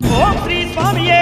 ఓం శ్రీ స్వామియే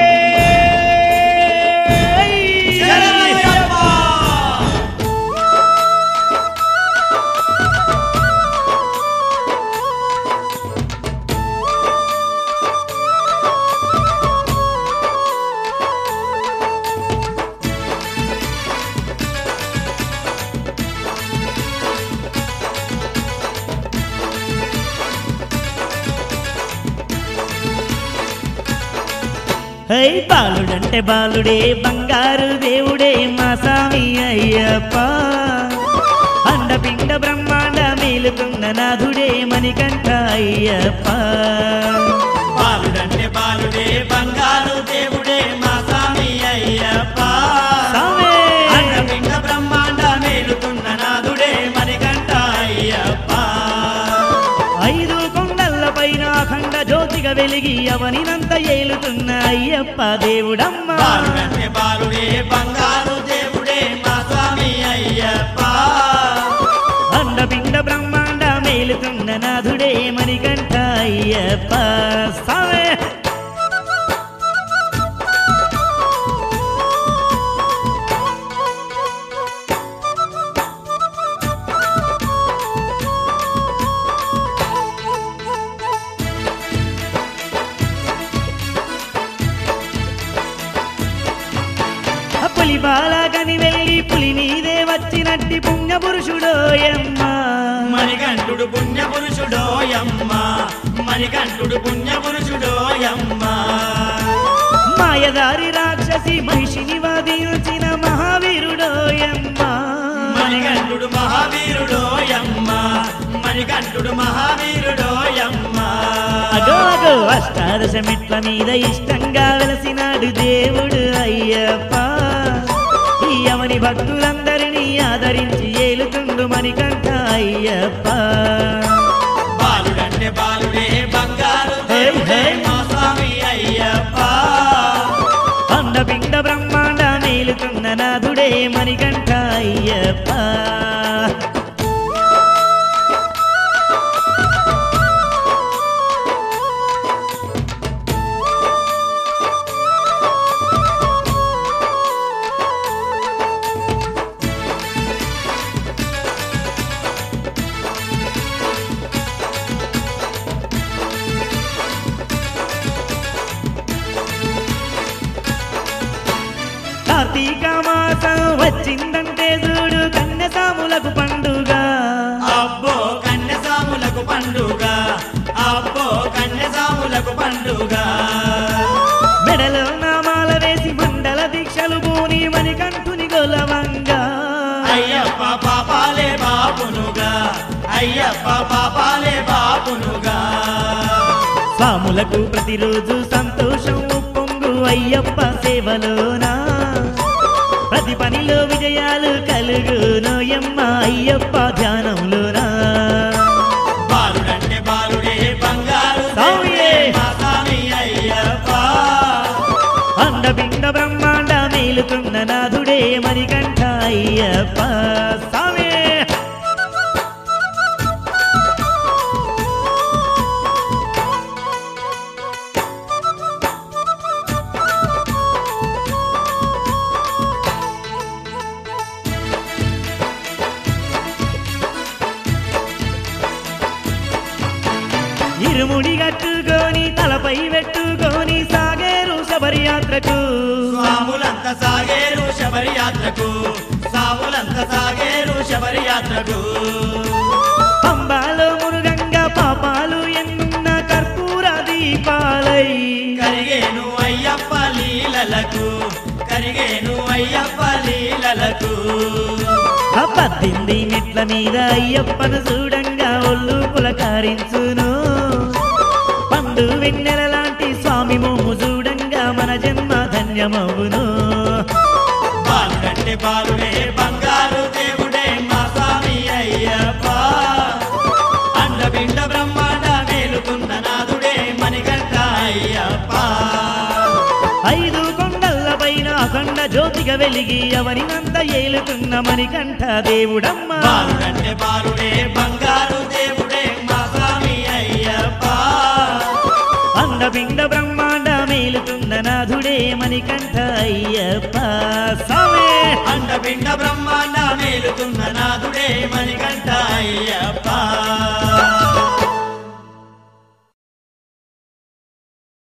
హై బాలుడంటే బాలుడే బంగారు దేవుడే మా స్వామి అయ్యప్ప అండపిండ బ్రహ్మాండ మేలుకున్న నాథుడే మణికంఠ అయ్యప్ప బాలుడంటే బాలుడే బంగారు దేవుడే మా స్వామి అయ్యప్ప స్వామి! అండపిండ బ్రహ్మాండ మేలుతున్న నాదుడే మణికంఠ అయ్యప్ప ఐదు కొండల పైన అఖండ జ్యోతిగా వెలిగి అవనినంత ఏలుతున్న అయ్యప్ప దేవుడమ్మ బాలుడంటే బాలుడే బంగారు దేవుడే మా స్వామి అయ్యప్ప అండపిండ బ్రహ్మాండ మేలుతున్న నాథుడే మణికంఠ అయ్యప్ప స్వామి ఆ పులి బాలాగని వెళ్ళి పులి మీదే వచ్చినట్టి పుణ్య పురుషుడోయమ్మ మణికంఠుడు పుణ్య పురుషుడోయమ్మ మణికంఠుడు పుణ్య పురుషుడోయమ్మ మాయదారి రాక్షసి మహిషిని వాదించిన మహావీరుడోయమ్మ మణికంఠుడు మహావీరుడోయమ్మ మణికంఠుడు మహావీరుడోయమ్మ అగో అగో అష్టాదశ మెట్ల మీద ఇష్టంగా వెలసినాడు దేవుడు అయ్యప్ప ఈ యమని భక్తులందరినీ ఆదరించి ఏలుతుండు మణికంఠ అయ్యప్ప బాలుడంటే బాలుడే బంగారు హే, దేవుడే హే. మా స్వామి అయ్యప్ప అండపిండ బ్రహ్మాండ మేలుతున్న నాథుడే మణికంఠ అయ్యప్ప కార్తీక మాసం వచ్చిందంటే చూడు కన్యసాములకు పండుగ అబ్బో కన్యసాములకు పండుగ అబ్బో కన్యసాములకు పండుగ మెడలో నామాల వేసి మండల దీక్షలు పూని మణికంఠుని గొలవంగా అయ్యప్ప పాపాలే బాపునుగా అయ్యప్ప పాపాలే బాపునుగా స్వాములకు ప్రతిరోజు సంతోషం ఉప్పొంగు అయ్యప్ప సేవలోనా ప్రతి పనిలో విజయాలు కలుగును ఎమ్మ అయ్యప్ప ధ్యానంలోనా బాలుడంటే బాలుడే బంగారు స్వామియే. దేవుడే మా స్వామి అయ్యప్ప అండపిండ బ్రహ్మాండ మేలుతున్న నాథుడే మణికంఠ అయ్యప్ప స్వామి ఇరుముడి కట్టుకొని తలపై పెట్టుకొని సాగేరు శబరియాత్రకు స్వాములంత సాగేరు శబరి యాత్రకు స్వాములంత సాగేరు శబరి యాత్రకు పంబాలో మురుగంగా పాపాలు ఎన్నున్న కర్పూర దీపాలై కరిగేను అయ్యప్ప లీలలకు కరిగేను అయ్యప్ప లీలలకు ఆ పద్దెనిమిది మెట్ల మీద అయ్యప్పను చూడంగా ఒళ్ళు పులకారించును పండు వెన్నెల లాంటి స్వామి మోము చూడంగా మన జన్మ ధన్యమవును బాలుడంటే బాలుడే బంగారు దేవుడే మా స్వామి అయ్యప్ప అండపిండ బ్రహ్మాండ మేలుకున్న నాదుడే మణికంఠ అయ్యప్ప ఐదు కొండల పైన అఖండ జ్యోతిగా వెలిగి అవనినంత ఏలుతున్న మణికంఠ దేవుడమ్మ బాలుడంటే బాలుడే బంగారు దేవుడే మా స్వామి అయ్యప్ప అండ అండపిండ బ్రహ్మాండ మేలుతున్న నాథుడే మణికంఠ అయ్యప్ప స్వామి అండపిండ బ్రహ్మాండ మేలుతున్న నాథుడే మణికంఠ అయ్యప్ప